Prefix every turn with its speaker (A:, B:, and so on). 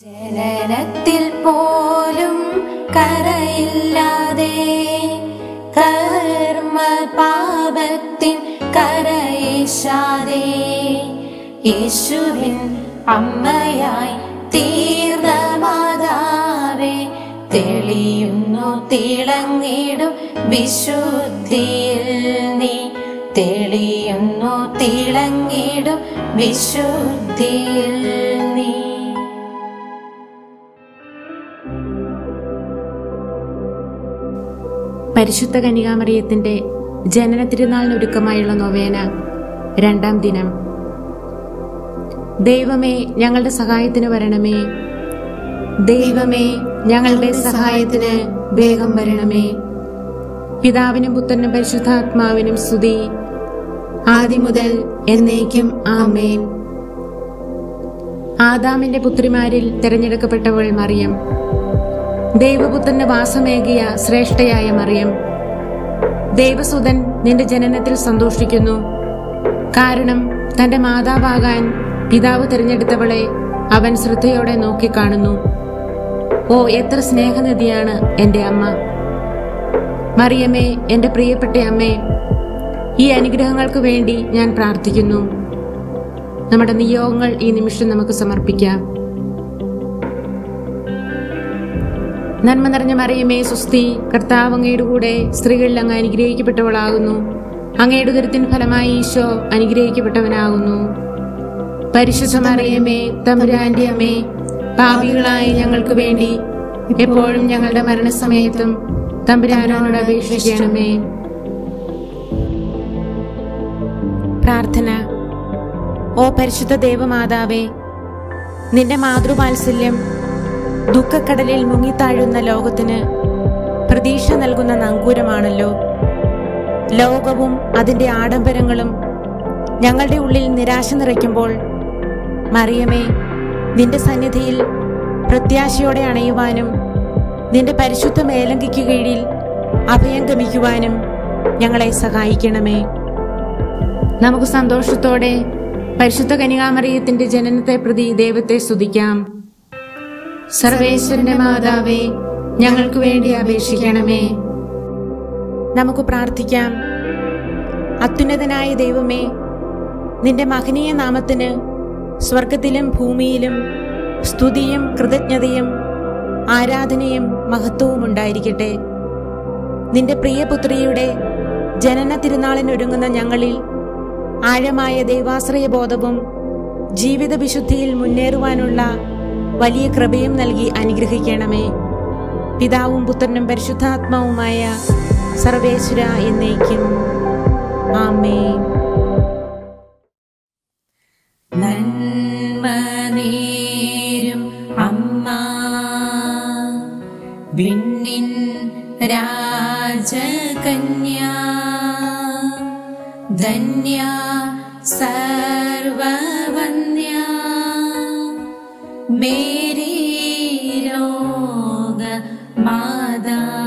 A: ജനനത്തിൽ പോലും കരയില്ലാതെ കർമ്മ പാപത്തിൻ കരയേശാതെ യേശുവിൻ അമ്മയായി തീർന്ന മാതാവേ തെളിയുന്നു തിളങ്ങിടും വിശുദ്ധിയിൽ നീ തെളിയുന്നു തിളങ്ങിടും വിശുദ്ധിയിൽ നീ
B: പരിശുദ്ധ കന്യകാമറിയത്തിന്റെ ജനന തിരുനാളിനൊരുക്കമായുള്ള നൊവേന രണ്ടാം ദിനം ദൈവമേ ഞങ്ങളുടെ സഹായത്തിന് വരണമേ ദൈവമേ ഞങ്ങളുടെ സഹായത്തിന് വേഗം വരണമേ പിതാവിനും പുത്രനും പരിശുദ്ധാത്മാവിനും സ്തുതി ആദ്യം മുതൽ എന്നേക്കും ആമേൻ ആദാമിന്റെ പുത്രിമാരിൽ തിരഞ്ഞെടുക്കപ്പെട്ടവൾ മറിയം ദൈവപുത്രന് വാസമേകിയ ശ്രേഷ്ഠയായ മറിയം ദൈവസുതൻ നിന്റെ ജനനത്തിൽ സന്തോഷിക്കുന്നു കാരണം തന്റെ മാതാവാകാൻ പിതാവ് തിരഞ്ഞെടുത്തവളെ അവൻ ശ്രദ്ധയോടെ നോക്കിക്കാണുന്നു ഓ എത്ര സ്നേഹനിധിയാണ് എന്റെ അമ്മ മറിയമ്മേ എന്റെ പ്രിയപ്പെട്ട അമ്മേ ഈ അനുഗ്രഹങ്ങൾക്ക് വേണ്ടി ഞാൻ പ്രാർത്ഥിക്കുന്നു നമ്മുടെ നിയോഗങ്ങൾ ഈ നിമിഷം നമുക്ക് സമർപ്പിക്കാം നന്മ നിറഞ്ഞ മറിയമേ സുസ്തി കർത്താവ് അങ്ങയുടെ കൂടെ സ്ത്രീകളിൽ അങ്ങ് അനുഗ്രഹിക്കപ്പെട്ടവളാകുന്നു അങ്ങയുടെ ഉദരത്തിൻ ഫലമായി ഈശോ അനുഗ്രഹിക്കപ്പെട്ടവനാകുന്നു പരിശുദ്ധ മറിയമേ തമ്പുരാന്റെ അമ്മേ പാപികളായ ഞങ്ങൾക്ക് വേണ്ടി എപ്പോഴും ഞങ്ങളുടെ മരണസമയത്തും തമ്പുരാനോട് അപേക്ഷിക്കണമേ പ്രാർത്ഥന ഓ പരിശുദ്ധ ദേവമാതാവേ നിന്റെ മാതൃവാത്സല്യം ദുഃഖക്കടലിൽ മുങ്ങിത്താഴുന്ന ലോകത്തിന് പ്രതീക്ഷ നൽകുന്ന നങ്കൂരമാണല്ലോ ലോകവും അതിന്റെ ആഡംബരങ്ങളും ഞങ്ങളുടെ ഉള്ളിൽ നിരാശ നിറയ്ക്കുമ്പോൾ മറിയമേ നിന്റെ സന്നിധിയിൽ പ്രത്യാശയോടെ അണയുവാനും നിന്റെ പരിശുദ്ധ മേലങ്കിക്ക് കീഴിൽ അഭയം ഗമിക്കുവാനും ഞങ്ങളെ സഹായിക്കണമേ നമുക്ക് സന്തോഷത്തോടെ പരിശുദ്ധ കനികാമറിയത്തിന്റെ ജനനത്തെ പ്രതി ദൈവത്തെ സ്തുതിക്കാം സർവേശ്വരന്റെ മാതാവേ ഞങ്ങൾക്ക് വേണ്ടി അപേക്ഷിക്കണമേ നമുക്ക് പ്രാർത്ഥിക്കാം അത്യുന്നതനായ ദൈവമേ നിന്റെ മഹനീയ നാമത്തിന് സ്വർഗത്തിലും ഭൂമിയിലും സ്തുതിയും കൃതജ്ഞതയും ആരാധനയും മഹത്വവും ഉണ്ടായിരിക്കട്ടെ നിന്റെ പ്രിയപുത്രിയുടെ ജനന തിരുനാളിനൊരുങ്ങുന്ന ഞങ്ങളിൽ ആഴമായ ദൈവാശ്രയ ബോധവും ജീവിത വിശുദ്ധിയിൽ മുന്നേറുവാനുള്ള വലിയ കൃപയും നൽകി അനുഗ്രഹിക്കണമേ പിതാവും പുത്രനും പരിശുദ്ധാത്മാവുമായ സർവേശ്വര എന്നേക്കും ആമേ
A: നന്മ നേരും അമ്മ വിണ്ണിൻ രാജകന്യ ധന്യ സർവവന്യ മേരി ലോക മാതാ